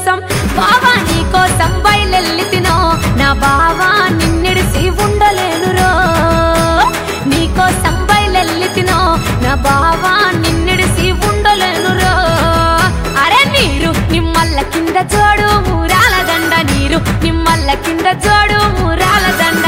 కోసం బావా నీ కోసం బయలెల్లి తినో నా బావా నిన్నిడిసి ఉండలేనురో నీ కోసం బయలెల్లి తినో నా బావా నిన్నిడిసి ఉండలేనురో అరే నీరు నిమ్మల్ల కింద జోడు మూరాల దండ నీరు నిమ్మల్ల కింద జోడు మూరాల దండ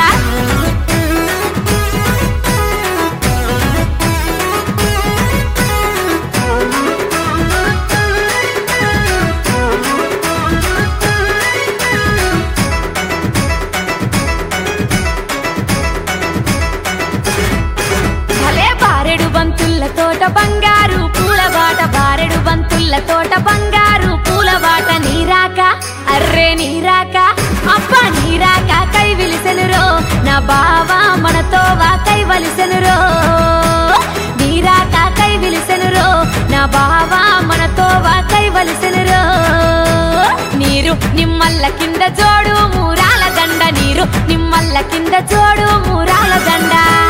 భలే బారెడు బంతుల్ల తోట బంగారు పూలబాట బారెడు బంతుల్ల తోట బంగారు పూలబాట నీరాక అర్రే నీరాక అబ్బా నీరాక కై విలిసెనురో నా బావా మనతో వా కై వలిసెనురో నీరాక కై విలిసెనురో నా బావా మనతో వా కై వలిసెనురో నీరు నిమ్మల్ల కింద జోడు మూరాల దండ నీరు నిమ్మల్ల కింద జోడు మూరాల దండ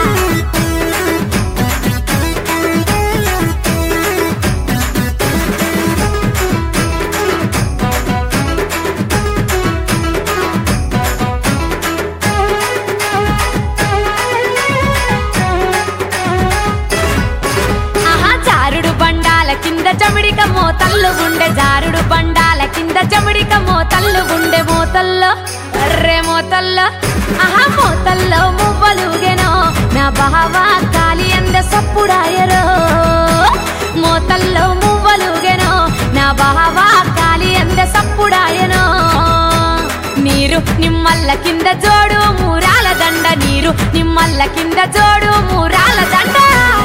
ఆహా జారుడు బండాల కింద చమిడిక మోతల్లు ఉండే జారుడు బండాల కింద చమిడిక మోతల్లు ఉండే మోతల్లో అర్రే మోతల్లో ఆహా మోతల్లో మువ్వలుగెనో నా బావా కాలి అంద సప్పుడాయరో మోతల్లో మువ్వలుగెనో నా బావా కాలి అంద సప్పుడాయనో నీరు నిమ్మల్ల కింద జోడు మూరాల దండ నీరు నిమ్మల్ల కింద జోడు మూరాల దండ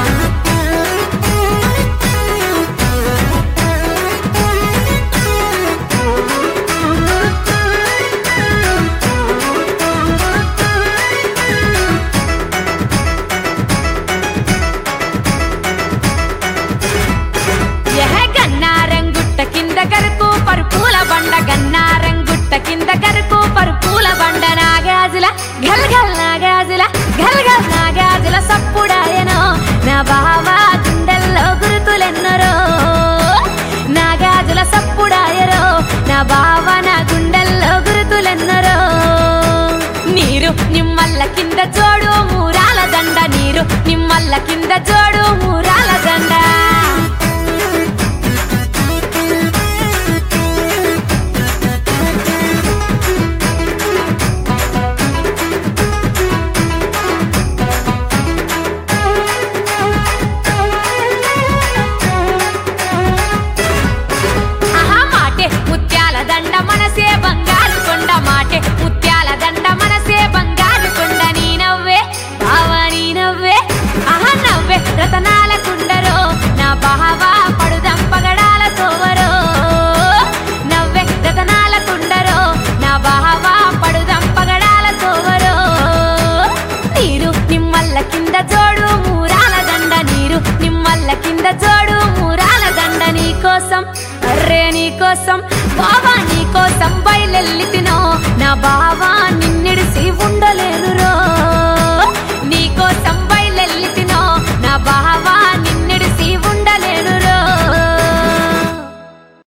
ఎహ గన్నారంగుట్ట కింద కరుకు పరుపూల బండ గన్నారంగుట్ట కింద కరుకు పరుపూల బండ నాగాజుల గల్ గల్ నాగాజుల గల్ గల్ నాగాజుల సప్పుడాయనో నా బావా గుండెల్లో గురుతులెన్నరో నాగాజుల సప్పుడాయరో నా బావ నా గుండెల్లో గురుతులెన్నరో నీరు నిమ్మల్ల కింద జోడు మూరాల దండ నీరు నిమ్మల్ల కింద జోడు